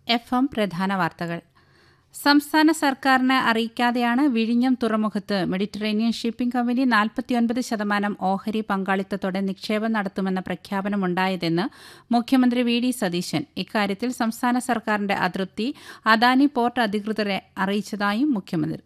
F M പ്രധാന വാർത്തകൾ സംസ്ഥാന സർക്കാരിനെ അറിയിക്കാതെയാണ് വിഴിഞ്ഞം തുറമുഖത്ത് മെഡിറ്ററേനിയൻ ഷിപ്പിംഗ് കമ്പനി നാൽപ്പത്തിയൊൻപത് ശതമാനം ഓഹരി പങ്കാളിത്തത്തോടെ നിക്ഷേപം നടത്തുമെന്ന പ്രഖ്യാപനമുണ്ടായതെന്ന് മുഖ്യമന്ത്രി വി ഡി സതീശൻ ഇക്കാര്യത്തിൽ സംസ്ഥാന സർക്കാരിന്റെ അതൃപ്തി അദാനി പോർട്ട് അധികൃതരെ അറിയിച്ചതായും മുഖ്യമന്ത്രി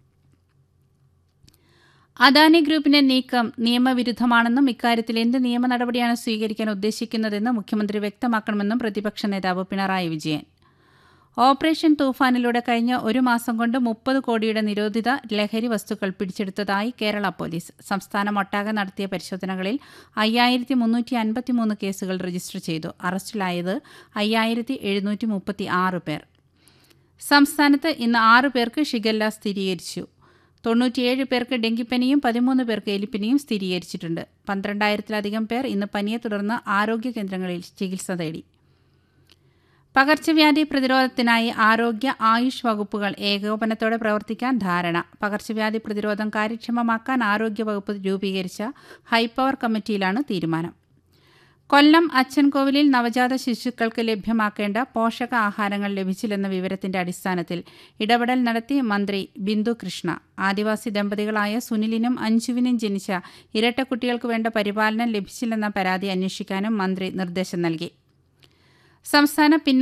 അദാനി ഗ്രൂപ്പിന്റെ നീക്കം നിയമവിരുദ്ധമാണെന്നും ഇക്കാര്യത്തിൽ എന്ത് നിയമ നടപടിയാണ് സ്വീകരിക്കാൻ ഉദ്ദേശിക്കുന്നതെന്ന് മുഖ്യമന്ത്രി വ്യക്തമാക്കണമെന്നും പ്രതിപക്ഷ നേതാവ് പിണറായി വിജയൻ ഓപ്പറേഷൻ തൂഫാനിലൂടെ കഴിഞ്ഞ ഒരു മാസം കൊണ്ട് മുപ്പത് കോടിയുടെ നിരോധിത ലഹരി വസ്തുക്കൾ പിടിച്ചെടുത്തതായി കേരള പോലീസ് സംസ്ഥാനമൊട്ടാകെ നടത്തിയ പരിശോധനകളിൽ അയ്യായിരത്തി മുന്നൂറ്റി അൻപത്തിമൂന്ന് കേസുകൾ രജിസ്റ്റർ ചെയ്തു അറസ്റ്റിലായത് അയ്യായിരത്തി എഴുന്നൂറ്റി മുപ്പത്തി ആറ് പേർ സംസ്ഥാനത്ത് ഇന്ന് ആറ് പേർക്ക് ഷിഗല്ല സ്ഥിരീകരിച്ചു തൊണ്ണൂറ്റിയേഴ് പേർക്ക് ഡെങ്കിപ്പനിയും പതിമൂന്ന് പേർക്ക് എലിപ്പനിയും സ്ഥിരീകരിച്ചിട്ടുണ്ട് പന്ത്രണ്ടായിരത്തിലധികം പേർ ഇന്ന് പനിയെ തുടർന്ന് ആരോഗ്യ കേന്ദ്രങ്ങളിൽ ചികിത്സ തേടി പകർച്ചവ്യാധി പ്രതിരോധത്തിനായി ആരോഗ്യ ആയുഷ് വകുപ്പുകൾ ഏകോപനത്തോടെ പ്രവർത്തിക്കാൻ ധാരണ പകർച്ചവ്യാധി പ്രതിരോധം കാര്യക്ഷമമാക്കാൻ ആരോഗ്യവകുപ്പ് രൂപീകരിച്ച ഹൈപ്പവർ കമ്മിറ്റിയിലാണ് തീരുമാനം കൊല്ലം അച്ചൻകോവിലിൽ നവജാത ശിശുക്കൾക്ക് ലഭ്യമാക്കേണ്ട പോഷക ആഹാരങ്ങൾ ലഭിച്ചില്ലെന്ന വിവരത്തിന്റെ അടിസ്ഥാനത്തിൽ ഇടപെടൽ നടത്തി മന്ത്രി ബിന്ദു കൃഷ്ണ ആദിവാസി ദമ്പതികളായ സുനിലിനും അഞ്ജുവിനും ജനിച്ച ഇരട്ടക്കുട്ടികൾക്ക് വേണ്ട പരിപാലനം ലഭിച്ചില്ലെന്ന പരാതി അന്വേഷിക്കാനും മന്ത്രി നിർദ്ദേശം നൽകി സംസ്ഥാന